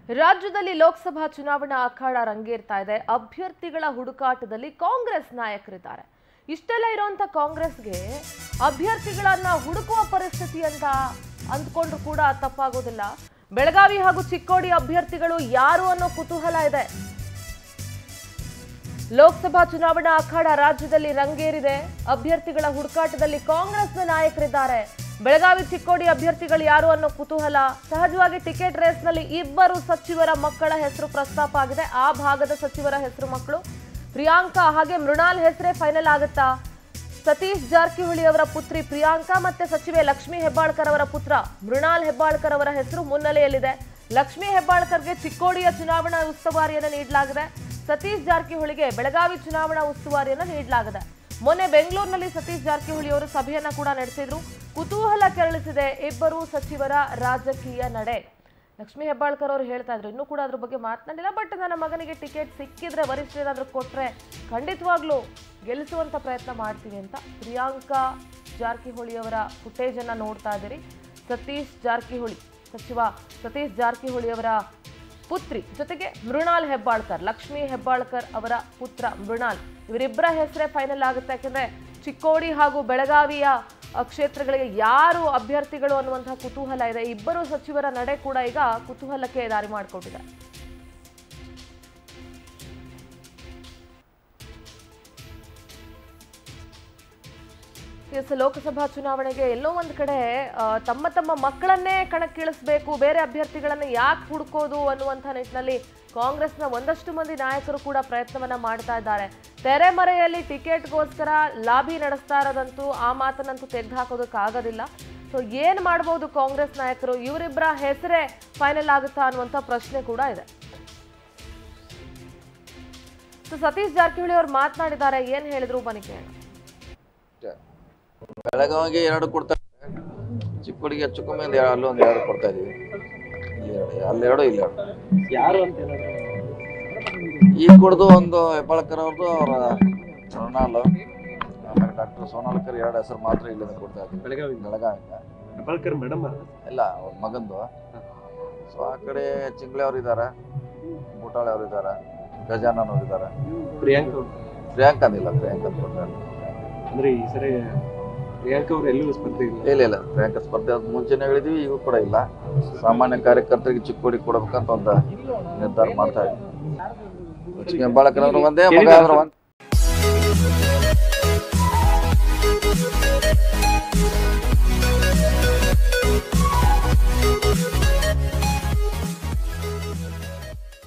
ರಾಜ್ಯದಲ್ಲಿ ಲೋಕಸಭಾ ಚುನಾವಣಾ ಅಖಾಡ ರಂಗೇರ್ತಾ ಇದೆ ಅಭ್ಯರ್ಥಿಗಳ ಹುಡುಕಾಟದಲ್ಲಿ ಕಾಂಗ್ರೆಸ್ ನಾಯಕರಿದ್ದಾರೆ ಇಷ್ಟೆಲ್ಲ ಇರುವಂತ ಕಾಂಗ್ರೆಸ್ಗೆ ಅಭ್ಯರ್ಥಿಗಳನ್ನ ಹುಡುಕುವ ಪರಿಸ್ಥಿತಿ ಅಂತ ಅಂದ್ಕೊಂಡ್ರು ಕೂಡ ತಪ್ಪಾಗೋದಿಲ್ಲ ಬೆಳಗಾವಿ ಹಾಗೂ ಚಿಕ್ಕೋಡಿ ಅಭ್ಯರ್ಥಿಗಳು ಯಾರು ಅನ್ನೋ ಕುತೂಹಲ ಇದೆ ಲೋಕಸಭಾ ಚುನಾವಣಾ ಅಖಾಡ ರಾಜ್ಯದಲ್ಲಿ ರಂಗೇರಿದೆ ಅಭ್ಯರ್ಥಿಗಳ ಹುಡುಕಾಟದಲ್ಲಿ ಕಾಂಗ್ರೆಸ್ನ ನಾಯಕರಿದ್ದಾರೆ ಬೆಳಗಾವಿ ಚಿಕ್ಕೋಡಿ ಅಭ್ಯರ್ಥಿಗಳು ಯಾರು ಅನ್ನೋ ಕುತೂಹಲ ಸಹಜವಾಗಿ ಟಿಕೆಟ್ ರೇಸ್ನಲ್ಲಿ ಇಬ್ಬರು ಸಚಿವರ ಮಕ್ಕಳ ಹೆಸರು ಪ್ರಸ್ತಾಪ ಆಗಿದೆ ಆ ಭಾಗದ ಸಚಿವರ ಹೆಸರು ಮಕ್ಕಳು ಪ್ರಿಯಾಂಕಾ ಹಾಗೆ ಮೃಣಾಲ್ ಹೆಸರೇ ಫೈನಲ್ ಆಗುತ್ತಾ ಸತೀಶ್ ಜಾರಕಿಹೊಳಿ ಅವರ ಪುತ್ರಿ ಪ್ರಿಯಾಂಕಾ ಮತ್ತೆ ಸಚಿವೆ ಲಕ್ಷ್ಮೀ ಹೆಬ್ಬಾಳ್ಕರ್ ಅವರ ಪುತ್ರ ಮೃಣಾಲ್ ಹೆಬ್ಬಾಳ್ಕರ್ ಅವರ ಹೆಸರು ಮುನ್ನೆಲೆಯಲ್ಲಿದೆ ಲಕ್ಷ್ಮೀ ಹೆಬ್ಬಾಳ್ಕರ್ಗೆ ಚಿಕ್ಕೋಡಿಯ ಚುನಾವಣಾ ಉಸ್ತುವಾರಿಯನ್ನು ನೀಡಲಾಗಿದೆ ಸತೀಶ್ ಜಾರಕಿಹೊಳಿಗೆ ಬೆಳಗಾವಿ ಚುನಾವಣಾ ಉಸ್ತುವಾರಿಯನ್ನು ನೀಡಲಾಗಿದೆ ಮೊನ್ನೆ ಬೆಂಗಳೂರಿನಲ್ಲಿ ಸತೀಶ್ ಜಾರಕಿಹೊಳಿ ಅವರು ಸಭೆಯನ್ನ ಕೂಡ ನಡೆಸಿದ್ರು ಕುತೂಹಲ ಕೆರಳಿಸಿದೆ ಇಬ್ಬರು ಸಚಿವರ ರಾಜಕೀಯ ನಡೆ ಲಕ್ಷ್ಮೀ ಹೆಬ್ಬಾಳ್ಕರ್ ಅವರು ಹೇಳ್ತಾ ಇದ್ರು ಇನ್ನೂ ಕೂಡ ಅದ್ರ ಬಗ್ಗೆ ಮಾತನಾಡಿಲ್ಲ ಬಟ್ ನನ್ನ ಮಗನಿಗೆ ಟಿಕೆಟ್ ಸಿಕ್ಕಿದ್ರೆ ವರಿಷ್ಠರೇನಾದ್ರೂ ಕೊಟ್ರೆ ಖಂಡಿತವಾಗ್ಲೂ ಗೆಲ್ಲಿಸುವಂತ ಪ್ರಯತ್ನ ಮಾಡ್ತೀನಿ ಅಂತ ಪ್ರಿಯಾಂಕಾ ಜಾರಕಿಹೊಳಿ ಅವರ ಫುಟೇಜ್ ಅನ್ನ ನೋಡ್ತಾ ಇದ್ದೀರಿ ಸತೀಶ್ ಜಾರಕಿಹೊಳಿ ಸಚಿವ ಸತೀಶ್ ಜಾರಕಿಹೊಳಿ ಅವರ ಪುತ್ರಿ ಜೊತೆಗೆ ಮೃಣಾಲ್ ಹೆಬ್ಬಾಳ್ಕರ್ ಲಕ್ಷ್ಮೀ ಹೆಬ್ಬಾಳ್ಕರ್ ಅವರ ಪುತ್ರ ಮೃಣಾಲ್ ಇವರಿಬ್ಬರ ಹೆಸರೇ ಫೈನಲ್ ಆಗುತ್ತೆ ಯಾಕಂದ್ರೆ ಚಿಕ್ಕೋಡಿ ಹಾಗೂ ಬೆಳಗಾವಿಯ ಅ, ಕ್ಷೇತ್ರಗಳಿಗೆ ಯಾರು ಅಭ್ಯರ್ಥಿಗಳು ಅನ್ನುವಂತಹ ಕುತೂಹಲ ಇದೆ ಇಬ್ಬರು ಸಚಿವರ ನಡೆ ಕೂಡ ಈಗ ಕುತೂಹಲಕ್ಕೆ ದಾರಿ ಮಾಡಿಕೊಟ್ಟಿದೆ ಎಸ್ ಲೋಕಸಭಾ ಚುನಾವಣೆಗೆ ಎಲ್ಲೋ ಒಂದ್ ಕಡೆ ಆ, ತಮ್ಮ ತಮ್ಮ ಮಕ್ಕಳನ್ನೇ ಕಣಕ್ಕಿಳಿಸ್ಬೇಕು ಬೇರೆ ಅಭ್ಯರ್ಥಿಗಳನ್ನ ಯಾಕೆ ಹುಡುಕೋದು ಅನ್ನುವಂಥ ನಿಟ್ಟಿನಲ್ಲಿ ಕಾಂಗ್ರೆಸ್ನ ಒಂದಷ್ಟು ಮಂದಿ ನಾಯಕರು ಕೂಡ ಪ್ರಯತ್ನವನ್ನ ಮಾಡ್ತಾ ಇದ್ದಾರೆ ತೆರೆಮರೆಯಲ್ಲಿ ಟಿಕೆಟ್ಗೋಸ್ಕರ ಲಾಬಿ ನಡೆಸ್ತಾ ಇರೋದಂತೂ ಆ ಮಾತನ್ನಂತೂ ತೆಗೆದು ಹಾಕೋದಕ್ಕಾಗೋದಿಲ್ಲ ಸೊ ಏನ್ ಮಾಡ್ಬೋದು ಕಾಂಗ್ರೆಸ್ ನಾಯಕರು ಇವರಿಬ್ಬರ ಹೆಸರೇ ಫೈನಲ್ ಆಗುತ್ತಾ ಅನ್ನುವಂಥ ಪ್ರಶ್ನೆ ಕೂಡ ಇದೆ ಸೊ ಸತೀಶ್ ಜಾರಕಿಹೊಳಿ ಅವ್ರು ಮಾತನಾಡಿದ್ದಾರೆ ಏನ್ ಹೇಳಿದ್ರು ಬನ್ನಿ ಕೇಳೋಣ ಬೆಳಗಾವಿಗೆ ಎರಡು ಕೊಡ್ತಾ ಚಿಕ್ಕೋಡಿಗೆ ಹೆಚ್ಚು ಕಮ್ಮಿ ಒಂದು ಎರಡು ಅಲ್ಲೊಂದು ಎರಡು ಕೊಡ್ತಾ ಇದೀವಿ ಎರಡು ಅಲ್ಲೆರಡು ಇಲ್ಲೆರಡು ಯಾರು ಅಂತ ಏನಾದ್ರು ಈಗ ಕೊಡ್ದು ಒಂದು ಹೆಬ್ಬಾಳ್ಕರ್ ಅವ್ರದ್ದು ಅವರ ಸೋನಾಲ್ ಆಮೇಲೆ ಡಾಕ್ಟರ್ ಸೋನಾಲ್ಕರ್ ಎರಡು ಹೆಸರು ಮಾತ್ರ ಇಲ್ಲಿಂದ ಕೊಡ್ತಾ ಇದ್ದೀವಿ ಬೆಳಗಾವಿಯಿಂದ ಬೆಳಗಾವಿಯಿಂದ ಹೆಬ್ಬಾಳ್ಕರ್ ಮೇಡಮ್ ಇಲ್ಲ ಅವ್ರ ಮಗಂದು ಸೊ ಆ ಕಡೆ ಚಿಂಗ್ಳೆ ಅವ್ರು ಇದ್ದಾರೆ ಬೂಟಾಳೆ ಅವ್ರು ಇದ್ದಾರೆ ಗಜಾನನ್ ಅವ್ರು ಇದ್ದಾರೆ ಪ್ರಿಯಾಂಕ್ ಅವ್ರು ಪ್ರಿಯಾಂಕ್ ಅಂದಿಲ್ಲ ಪ್ರಿಯಾಂಕ್ ಅಂತ ಕೊಡ್ತಾ ಇದ್ದಾರೆ. ಅಂದ್ರೆ ಈ ಸರಿ ಪ್ರಿಯಾಂಕ್ ಅವ್ರು ಎಲ್ಲೂ ಸ್ಪರ್ಧೆ ಇಲ್ಲ ಇಲ್ಲ ಇಲ್ಲ ಪ್ರಿಯಾಂಕ ಸ್ಪರ್ಧೆ ಅದ್ ಮುಂಚೆನೆ ಹೇಳಿದ್ವಿ ಈಗ ಕೂಡ ಇಲ್ಲ ಸಾಮಾನ್ಯ ಕಾರ್ಯಕರ್ತರಿಗೆ ಚಿಕ್ಕೋಡಿ ಕೊಡ್ಬೇಕಂತ ಒಂದು ನಿರ್ಧಾರ ಮಾಡ್ತಾ ಇದ್ವಿ ಲಕ್ಷ್ಮೀ ಹೆಬ್ಬಾಳಕರ್ ಅವ್ರು ಒಂದೇ ಮಗ ಆದ್ರೆ ಒಂದ್